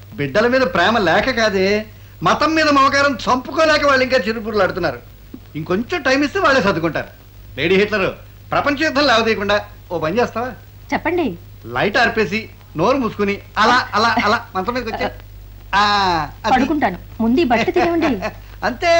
బిడ్డల మీద ప్రేమ లేక కాదే మతం మీద మమకారం చంపుకోలేక వాళ్ళు ఇంకా చిరుపురులు ఆడుతున్నారు ఇంకొంచెం టైం ఇస్తే వాళ్ళే సర్దుకుంటారు లేడీ హిట్లర్ ప్రపంచ యుద్ధం లేవదీయకుండా ఓ పని చేస్తావా చెప్పండి లైట్ ఆర్పేసి నోరు మూసుకుని అలా అలా అలా మంచం మీదకి వచ్చా ఆ, అది. పడుకుంటాను ముందు ఈ బట్ట తినవండి అంతే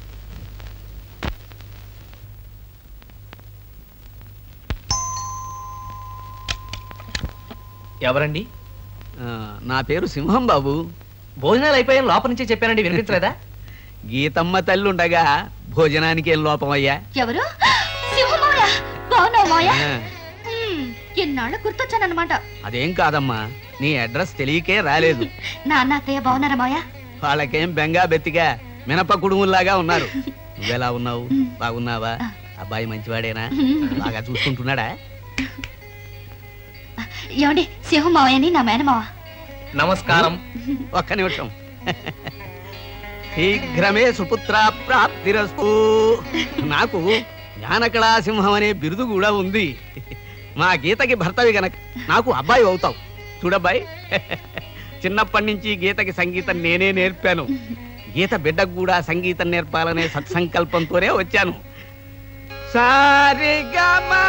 ఎవరండి నా పేరు సింహం బాబు భోజనాలు అయిపోయాయి లోపల నుంచే చెప్పానండి వినిపించలేదా గీతమ్మ తల్లి ఉండగా భోజనానికి ఏం లోపం అయ్యా ఎవరు సింహమాయ బాగున్నావు మాయ ఆ, ఎన్నాళ్ళు గుర్తొచ్చానన్నమాట అదేం కాదమ్మా నీ అడ్రస్ తెలియకే రాలేదు నాన్న అత్తయ్య బాగున్నారా మాయ వాళ్ళకేం బెంగా బెత్తిగా మినప కుడుముల్లాగా ఉన్నారు నువ్వెలా ఉన్నావు బాగున్నావా అబ్బాయి మంచివాడేనా బాగా చూసుకుంటున్నాడా ఏమండి సింహం మావయ్యని నా మేనమావ నమస్కారం ఒక్క నిమిషం శీఘ్రమే సుపుత్ర ప్రాప్తిరస్తు నాకు జ్ఞానకళా సింహం అనే బిరుదు కూడా ఉంది మా గీతకి భర్తవి గనక నాకు అబ్బాయి అవుతావు చూడబ్బాయి చిన్నప్పటి నుంచి గీతకి సంగీతం నేనే నేర్పాను గీత బిడ్డకు కూడా సంగీతం నేర్పాలనే సత్సంకల్పంతోనే వచ్చాను సారిగమా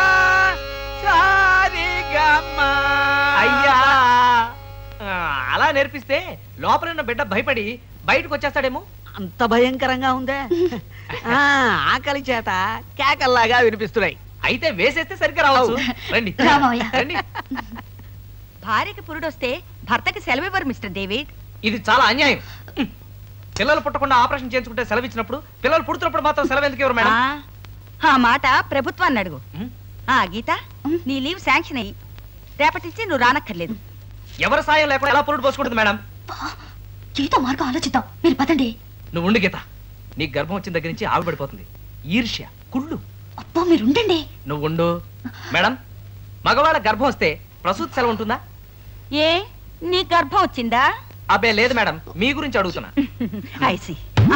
సారిగమా అయ్యా ఆ, అలా నేర్పిస్తే లోపల ఉన్న బిడ్డ భయపడి బయటకు వచ్చేస్తాడేమో అంత భయంకరంగా ఉందే ఆ, ఆకలి చేత కేకల్లాగా వినిపిస్తున్నాయి అయితే వేసేస్తే సరిగ్గా రావచ్చు రండి రామయ్య. రండి భార్యకి పురుడొస్తే భర్తకి సెలవివ్వరు మిస్టర్ డేవిడ్ ఇది చాలా అన్యాయం పిల్లలు పుట్టకుండా ఆపరేషన్ చేయించుకుంటే సెలవు ఇచ్చినప్పుడు పిల్లలు పుడుతున్నప్పుడు మాత్రం సెలవు ఎందుకు ఇవ్వరు మేడం ఆ, ఆ మాట ప్రభుత్వాన్ని అడుగు ఉమ్, ఆ గీత నీ లీవ్ శాంక్షన్ అయ్యి రేపటి నుంచి నువ్వు రానక్కర్లేదు ఎవరి సాయం లేకుండా ఎలా పురుడు పోసుకుంటుంది మేడం ఏదో మార్గం ఆలోచిద్దాం మీరు పదండి నువ్వు ఉండు గీత నీకు గర్భం వచ్చిన దగ్గర నుంచి ఆవి పడిపోతుంది ఈర్ష్య కుళ్ళు అబ్బో మీరు ఉండండి నువ్వు ఉండు మేడం మగవాళ్ళ గర్భం వస్తే ప్రసూతి సెలవు ఉంటుందా ఏ నీ గర్భం వచ్చిందా అబ్బే లేదు మేడం మీ గురించి అడుగుతున్నా I see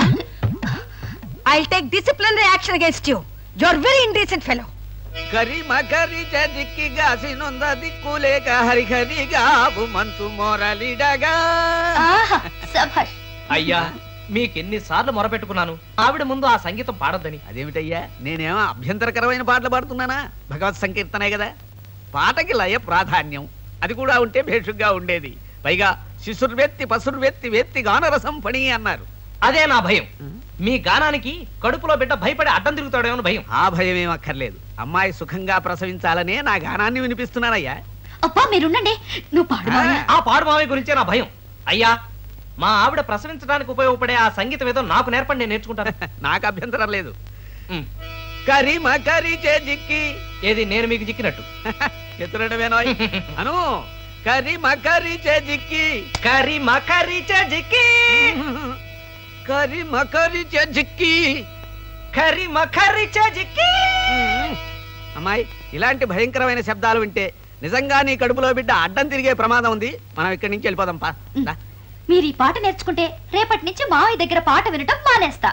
I take disciplinary action against you you are very indecent fellow కరి మకరి దిక్కిగా సినుంద దిక్కులేక హరి హరిగాబు మంచు మొరలిడగా ఆహా, శభాష్ అయ్యా మీకెన్ని సార్లు మొరపెట్టుకున్నాను ఆవిడ ముందు ఆ సంగీతం పాడొద్దని అదేమిటయ్యా నేనేమో అభ్యంతరకరమైన పాటలు పాడుతున్నానా భగవత్ సంకీర్తనే కదా పాటకి లయ ప్రాధాన్యం అది కూడా ఉంటే భేషుగ్గా ఉండేది పైగా శిశుర్వెత్తి పసుర్వెత్తి వెత్తి గానరసం పణి అన్నారు అదే నా భయం మీ గానానికి కడుపులో బిడ్డ భయపడి అడ్డం తిరుగుతాడేమో అని భయం ఆ భయం ఏం అక్కర్లేదు అమ్మాయి సుఖంగా ప్రసవించాలనే నా గానాన్ని వినిపిస్తున్నానయ్యా అబ్బా మీరు ఉండండి నువ్వు పాడు మావయ్య. ఆ పాడు మావయ్య గురించే నా భయం అయ్యా మా ఆవిడ ప్రసవించడానికి ఉపయోగపడే ఆ సంగీతం ఏదో నాకు నేర్పండి నేను నేర్చుకుంటాను నాకు అభ్యంతరం లేదు ఉమ్. కరి మకరి జిక్కి ఏది నేను మీకు చిక్కినట్టు ఎత్తునడమేనోయ్ అను కరి మకరి జిక్కి కరి మకరి జిక్కి కరి మకరి జిక్కి కరి మకరి జిక్కి అమ్మాయి ఇలాంటి భయంకరమైన శబ్దాలు వింటే నిజంగా నీ కడుపులో బిడ్డ అడ్డం తిరిగే ప్రమాదం ఉంది మనం ఇక్కడి నుంచి వెళ్ళిపోదాం పా దా. మీరు ఈ పాట నేర్చుకుంటే రేపటి నుంచి మావయ్య దగ్గర పాట వినటం మానేస్తా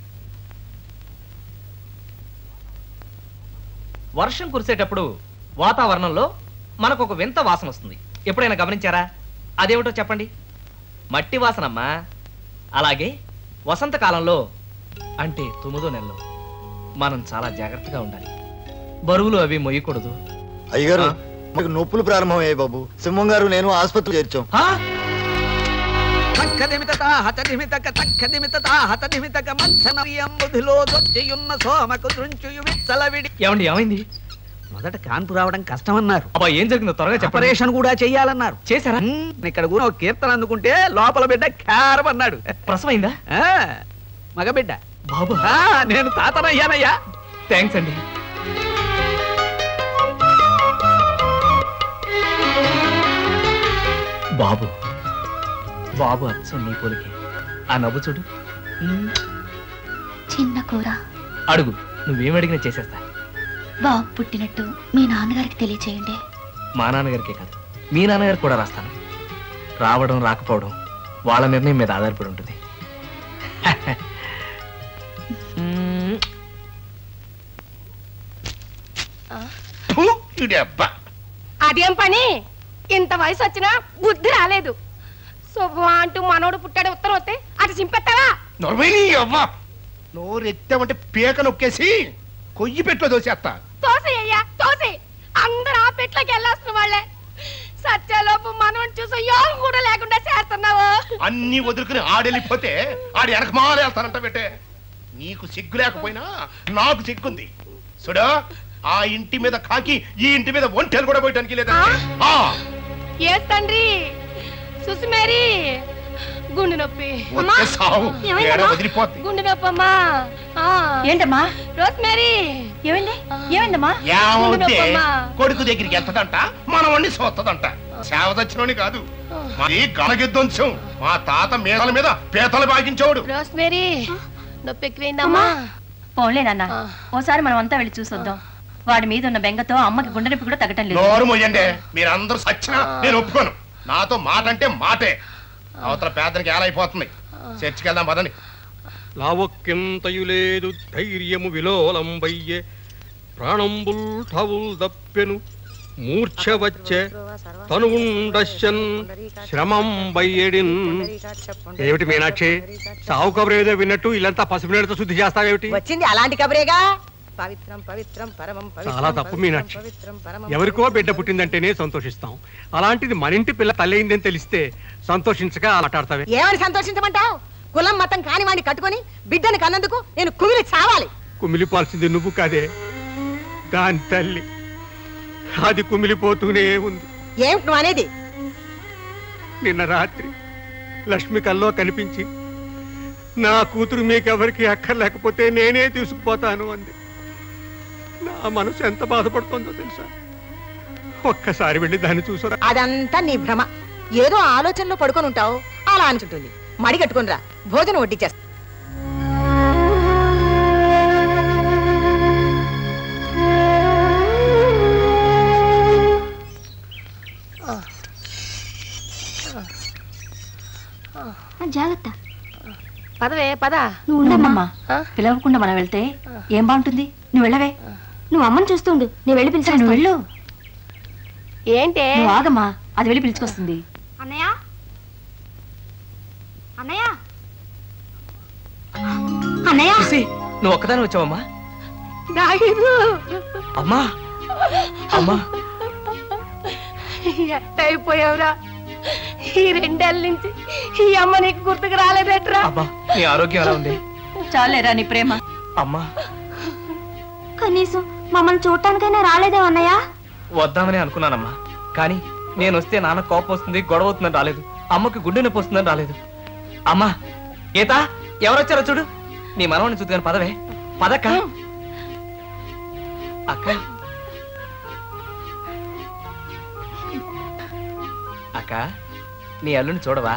వర్షం కురిసేటప్పుడు వాతావరణంలో మనకు ఒక వింత వాసన వస్తుంది ఎప్పుడైనా గమనించారా అదేమిటో చెప్పండి మట్టి వాసనమ్మా అలాగే వసంతకాలంలో అంటే తొమ్మిదో నెలలో మనం చాలా జాగ్రత్తగా ఉండాలి బరువులు అవి మొయ్యకూడదు అయ్యగారు ఆ? మాకు నొప్పులు ప్రారంభమయ్యాయి బాబు సింహం గారు నేను ఆసుపత్రి చేర్చాం ఆ? తక్కదిమితత హతదిమితక తక్కదిమితత హతదిమితక మంచనరియం బుధిలో దొచ్చియున్న సోమకు దృంచుయు విచ్చలవిడి ఏమండి ఏమైంది మొదట కాన్పు రావడం కష్టమన్నారు అబ్బా ఏం జరిగిందో త్వరగా చెప్పరే ఆపరేషన్ కూడా చెయ్యాలన్నారు చేశారా హ్మ్, ఇక్కడ కూడా ఒక కీర్తన అందుకుంటే లోపల బిడ్డ క్యారమన్నాడు ప్రసవైందా ఆ, మగబిడ్డ బాబు ఆ, నేను తాతనయ్యానయ్యా థ్యాంక్స్ అండి బాబు బాబు అచ్చం నీ పోలికే ఆ నవ్వు చూడు మ్మ్. చిన్న కూర అడుగు నువ్వేం అడిగినా చేసేస్తా బాబు పుట్టినట్టు మీ నాన్నగారికి తెలియచేయండి మా నాన్నగారికే కాదు మీ నాన్నగారికి కూడా రాస్తాను రావడం రాకపోవడం వాళ్ళ నిర్ణయం మీద ఆధారపడి ఉంటుంది మ్మ్. అదేం పని ఇంత వయసు వచ్చినా బుద్ధి రాలేదు శుభం అంటూ మనోడు పుట్టాడు ఉత్తరం వస్తే అటు చింపెత్తావా నొరవైని అవ్వ నోరెత్తామంటే పీక నొక్కేసి కొయ్యి పెట్లో దోసేస్తా తోసేయ్యా తోసే అందరు ఆ పెట్లోకి వెళ్ళొస్తున్న వాళ్ళే సత్యలోపు మనోడు చూసి యోగం కూడా లేకుండా చేస్తున్నావు అన్ని వదులుకుని ఆడెళ్ళిపోతే ఆడి వెనక మాలేస్తానంట పెట్టే నీకు సిగ్గు లేకపోయినా నాకు సిగ్గుంది చూడు ఆ ఇంటి మీద కాకి ఈ ఇంటి మీద ఒంటెలు కూడా పోయటానికి లేదా ఆ, ఏ తండ్రి సుసుమేరి గుండె నొప్పి అమ్మా వచ్చే సావు ఏమైందమ్మా? ఏడ వదిలిపోద్ది గుండె నొప్పి అమ్మా ఆ. ఏంటమ్మా రోస్మేరీ ఏమైంది ఏమైందమ్మా ఏమవుతే ఉండమ్మా. కొడుకు దగ్గరికి వెళ్తదంట మనవణ్ణి సోత్తదంట సేవ తెచ్చినోని కాదు మరి గలగిద్దంశం మా తాత మేడల మీద పీతలు బాగించేవాడు రోస్మేరీ నొప్పి ఎక్కువైందమ్మా పోన్లే నాన్న ఆ. ఓసారి మనం అంతా వెళ్ళి చూసొద్దాం వాడి మీద ఉన్న బెంగతో అమ్మకి గుండె నొప్పి కూడా తగ్గటం లేదు నోరు మొయ్యండి మీరందరూ సచ్చినా నేను ఒప్పుకోను నాతో మాట అంటే మాటే అవతల పేదనికి ఏలైపోతుంది చర్చికి వెళ్దాం పదండి లావొక్కింతయు లేదు ధైర్యము విలోలంబయ్యే ప్రాణంబుల్ ఠవుల్ దప్పెను మూర్ఛ వచ్చే తనువుండశ్యన్ శ్రమం బయ్యడిన్ ఏమిటి మీనాక్షి సావు కబురు ఏదో విన్నట్టు ఇల్లంతా పసుపు నీళ్ళతో శుద్ధి చేస్తావేమిటి వచ్చింది అలాంటి కబరేగా పవిత్రం పవిత్రం పరమం పవిత్రం, చాలా తప్పు మీనాక్షి. పవిత్రం పరమం ఎవరికో బిడ్డ పుట్టిందంటేనే సంతోషిస్తాం అలాంటిది మన ఇంటి పిల్ల తల్లయిందని తెలిస్తే సంతోషించక అలాటాడతావే ఏమని సంతోషించమంటావు కులం మతం కాని వాడిని కట్టుకొని బిడ్డని కన్నందుకు నేను కుమిలి చావాలి కుమిలిపాల్సింది నువ్వు కాదే దాని తల్లి అది కుమిలిపోతూనే ఉంది ఏమిటి నువ్వు అనేది నిన్న రాత్రి లక్ష్మి కల్లో కనిపించి నా కూతురు మీకెవరికి అక్కర్లేకపోతే నేనే తీసుకుపోతాను అంది నా మనసు ఎంత బాధపడుతుందో తెలుసా ఒక్కసారి వెళ్ళి దాన్ని చూసరా అదంతా నీ భ్రమ ఏదో ఆలోచనలో పడుకొని ఉంటావు అలా అనుకుంటుంది మడి కట్టుకునిరా భోజనం వడ్డించేస్తా జాగ్రత్త పదవే పద నువ్వు ఉండమ్మా ఆ? పిలవకుండా మనం వెళ్తే ఏం బాగుంటుంది నువ్వు వెళ్ళవే నువ్వు అమ్మని చూస్తుండు నేను వెళ్ళి సరే, నువ్వు వెళ్ళు ఏంటే నువ్వు ఆగమ్మా అది వెళ్ళి పిలుచుకొస్తుంది అన్నయ్య అన్నయ్య అన్నయ్య చూసి నువ్వు ఒక్కదాని వచ్చావమ్మా నాయుడు అమ్మా అమ్మా ఎట్టయిపోయావురా ఈ రెండేళ్ళ నుంచి ఈ అమ్మ నీకు గుర్తుకు రాలేదట్రా అబ్బా నీ ఆరోగ్యం ఎలా ఉంది చాలేరా నీ ప్రేమ అమ్మా కనీసం మమ్మల్ని చూడటానికైనా రాలేదే అన్నయ్య వద్దామని అనుకున్నానమ్మా కానీ నేను వస్తే నాన్న కోపం వస్తుంది గొడవ అవుతుందని రాలేదు అమ్మకి గుండె నొప్పి వస్తుందని రాలేదు అమ్మా గీత ఎవరొచ్చారో చూడు నీ మనవని చూద్దాను పదవే పదక్క అక్క అక్క నీ అల్లుని చూడవా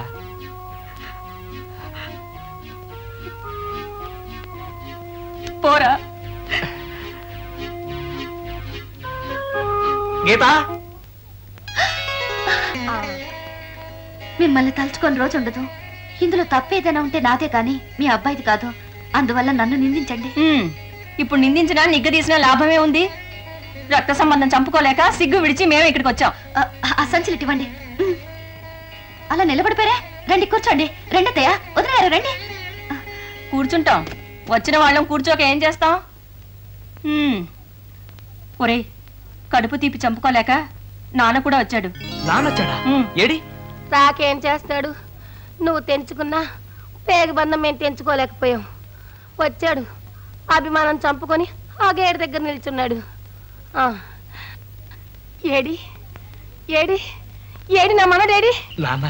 పోరా గీత మిమ్మల్ని తలుచుకొని రోజు ఉండదు ఇందులో తప్పేదైనా ఉంటే నాదే కానీ మీ అబ్బాయిది కాదు అందువల్ల నన్ను నిందించండి ఇప్పుడు నిందించినా నిగ్గదీసినా లాభమే ఉంది రక్త సంబంధం చంపుకోలేక సిగ్గు విడిచి మేము ఇక్కడికి వచ్చాం ఆ సంచులు ఇవ్వండి ఉమ్. అలా నిలబడిపోయారా రండి కూర్చోండి రండి అత్తయ్య వదిలేరు రండి కూర్చుంటాం వచ్చిన వాళ్ళం కూర్చోక ఏం చేస్తాం ఉమ్. ఒరేయ్ కడుపు తీపి చంపుకోలేక నాన్న కూడా వచ్చాడు నాన్నొచ్చాడా ఉమ్. ఏడి రాకేం చేస్తాడు నువ్వు తెంచుకున్నా పేగబంధం మేము తెంచుకోలేకపోయాం వచ్చాడు అభిమానం చంపుకొని ఆ గేటు దగ్గర నిల్చున్నాడు ఆ. ఏడి ఏడి ఏడి నా మనడేడి నాన్న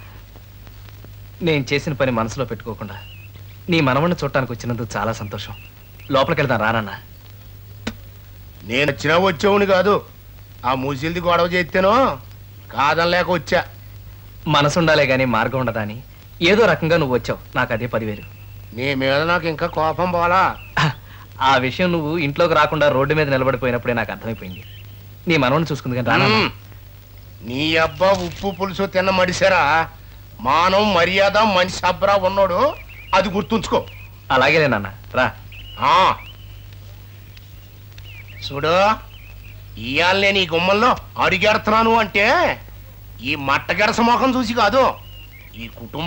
నేను చేసిన పని మనసులో పెట్టుకోకుండా నీ మనవణ్ణి చూడటానికి వచ్చినందుకు చాలా సంతోషం లోపలికి వెళ్దాం రానన్నా నేను వచ్చినా వచ్చేవాడిని కాదు ఆ ముసిలిది గొడవ చేస్తేనో కాదనలేక వచ్చా మనసు ఉండాలే గానీ మార్గం ఉండదా అని ఏదో రకంగా నువ్వు వచ్చావు నాకు అదే పదివేలు నీ మీద నాకు ఇంకా కోపం పోలా ఆ విషయం నువ్వు ఇంట్లోకి రాకుండా రోడ్డు మీద నిలబడిపోయినప్పుడే నాకు అర్థమైపోయింది నీ మనవణ్ణి చూసుకుంది కానీ రానా మ్మ్. నీ అబ్బా ఉప్పు పులుసు తిన్న మడిసారా మానం మర్యాద మనిషి అబ్బరా ఉన్నాడు అది గుర్తుంచుకో అలాగే నాన్న రా ఆ. చూడు ఇవాళ నేను ఈ గుమ్మల్లో అడిగెడుతున్నాను అంటే ఈ మట్టగెరస మొఖం చూసి కాదు ఈ కుటుంబం